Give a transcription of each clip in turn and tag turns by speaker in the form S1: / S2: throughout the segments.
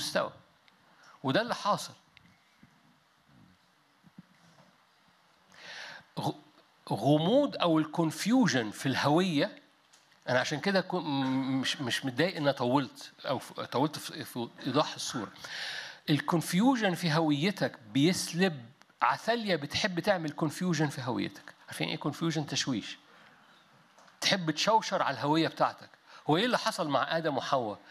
S1: المستوى وده اللي حاصل غ- غموض او الكونفيوجن في الهويه انا عشان كده كو- م- مش مش متضايق ان أنا طولت او ف- طولت في في ايضاح الصوره الكونفيوجن في هويتك بيسلب عثاليا بتحب تعمل كونفيوجن في هويتك عارفين ايه كونفيوجن تشويش تحب تشوشر على الهويه بتاعتك هو ايه اللي حصل مع ادم وحواء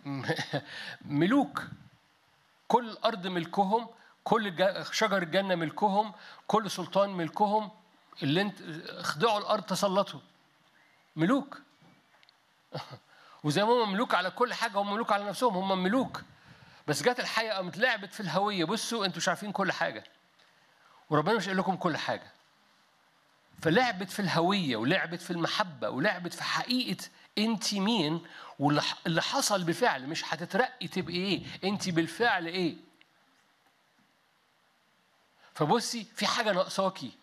S1: ملوك كل الارض ملكهم كل الج- شجر الجنه ملكهم كل سلطان ملكهم اللي انت خضعوا الارض تسلطوا ملوك وزي ما هم ملوك على كل حاجه هم ملوك على نفسهم هم ملوك بس جت الحقيقه قامت لعبت في الهويه بصوا انتوا مش عارفين كل حاجه وربنا مش قال لكم كل حاجه فلعبت في الهويه ولعبت في المحبه ولعبت في حقيقه انت مين واللي ح- اللي حصل بالفعل مش هتترقي تبقي ايه انت بالفعل ايه فبصي في حاجه ناقصاكي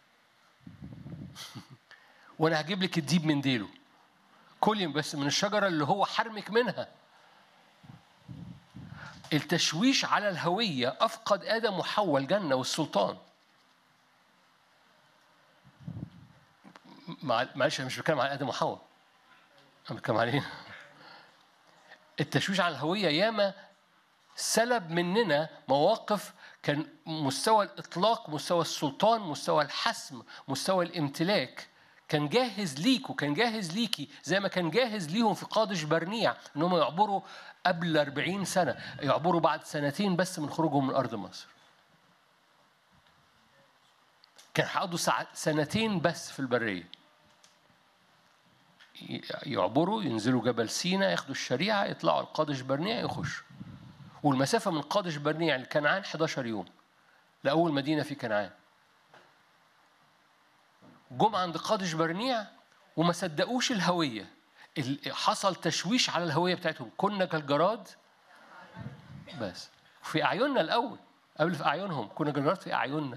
S1: وانا هجيب لك الديب من ديله كلي بس من الشجره اللي هو حرمك منها التشويش على الهويه افقد ادم وحواء الجنه والسلطان مع- معلش انا مش بتكلم على ادم وحواء انا بتكلم عليه التشويش على الهويه ياما سلب مننا مواقف كان مستوى الاطلاق مستوى السلطان مستوى الحسم مستوى الامتلاك كان جاهز ليك وكان جاهز ليكي زي ما كان جاهز ليهم في قادش برنيع ان هم يعبروا قبل 40 سنه يعبروا بعد سنتين بس من خروجهم من ارض مصر كان هيقضوا ساعة- سنتين بس في البريه ي- يعبروا ينزلوا جبل سينا ياخدوا الشريعه يطلعوا القادش برنيع يخشوا والمسافه من قادش برنيع لكنعان 11 يوم لاول مدينه في كنعان جم عند قادش برنيع وما صدقوش الهويه ال- حصل تشويش على الهويه بتاعتهم كنا كالجراد بس في اعيننا الاول قبل في اعينهم كنا كالجراد في اعيننا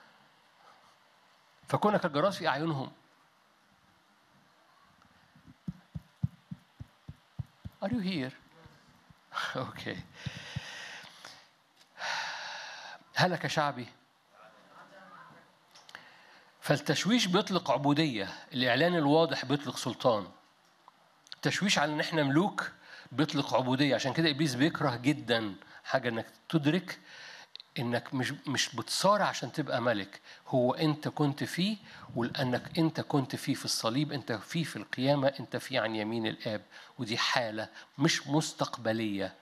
S1: فكنا كالجراد في اعينهم Are you here? Okay. هلك شعبي فالتشويش بيطلق عبودية الإعلان الواضح بيطلق سلطان التشويش على إن إحنا ملوك بيطلق عبودية عشان كده إبليس بيكره جدا حاجة إنك تدرك إنك مش مش بتصارع عشان تبقى ملك هو أنت كنت فيه ولأنك أنت كنت فيه في الصليب أنت فيه في القيامة أنت فيه عن يمين الآب ودي حالة مش مستقبلية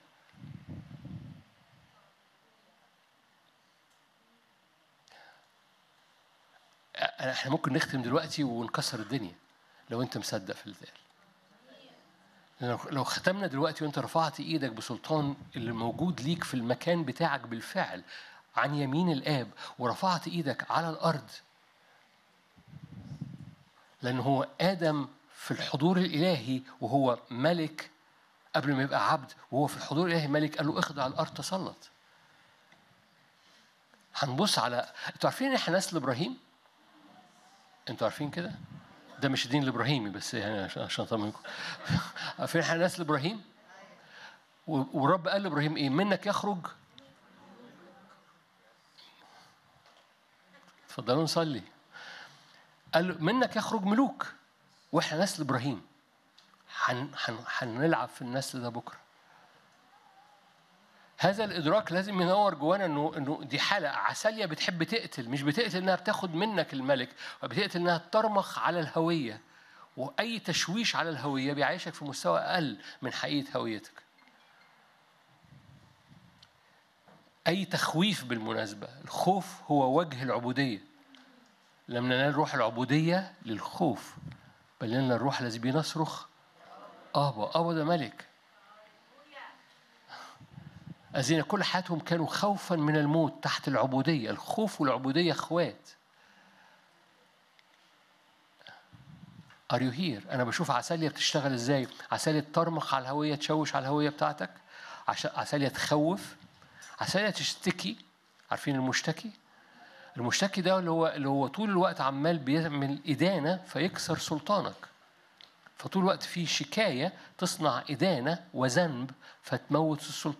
S1: احنا ممكن نختم دلوقتي ونكسر الدنيا لو انت مصدق في الذال لو لو ختمنا دلوقتي وانت رفعت ايدك بسلطان اللي موجود ليك في المكان بتاعك بالفعل عن يمين الاب ورفعت ايدك على الارض لان هو ادم في الحضور الالهي وهو ملك قبل ما يبقى عبد وهو في الحضور الالهي ملك قال له اخضع الارض تسلط هنبص على انتوا عارفين ان احنا نسل ابراهيم انتوا عارفين كده ده مش الدين الابراهيمي بس يعني عشان عشان اطمنكم عارفين احنا نسل ابراهيم و- والرب قال لابراهيم ايه منك يخرج اتفضلوا نصلي قال له منك يخرج ملوك واحنا نسل ابراهيم هن- هن- هنلعب في النسل ده بكره هذا الادراك لازم ينور جوانا انه انه دي حاله عساليه بتحب تقتل مش بتقتل انها بتاخد منك الملك وبتقتل انها ترمخ على الهويه واي تشويش على الهويه بيعيشك في مستوى اقل من حقيقه هويتك اي تخويف بالمناسبه الخوف هو وجه العبوديه لم ننال روح العبوديه للخوف بل لنا الروح الذي بنصرخ ابا ابا ده ملك الذين كل حياتهم كانوا خوفا من الموت تحت العبودية الخوف والعبودية اخوات Are you here؟ أنا بشوف عسالية بتشتغل إزاي عسالية ترمخ على الهوية تشوش على الهوية بتاعتك عش- عسالية تخوف عسالية تشتكي عارفين المشتكي؟ المشتكي ده اللي هو اللي هو طول الوقت عمال بيعمل إدانة فيكسر سلطانك فطول الوقت في شكاية تصنع إدانة وذنب فتموت السلطان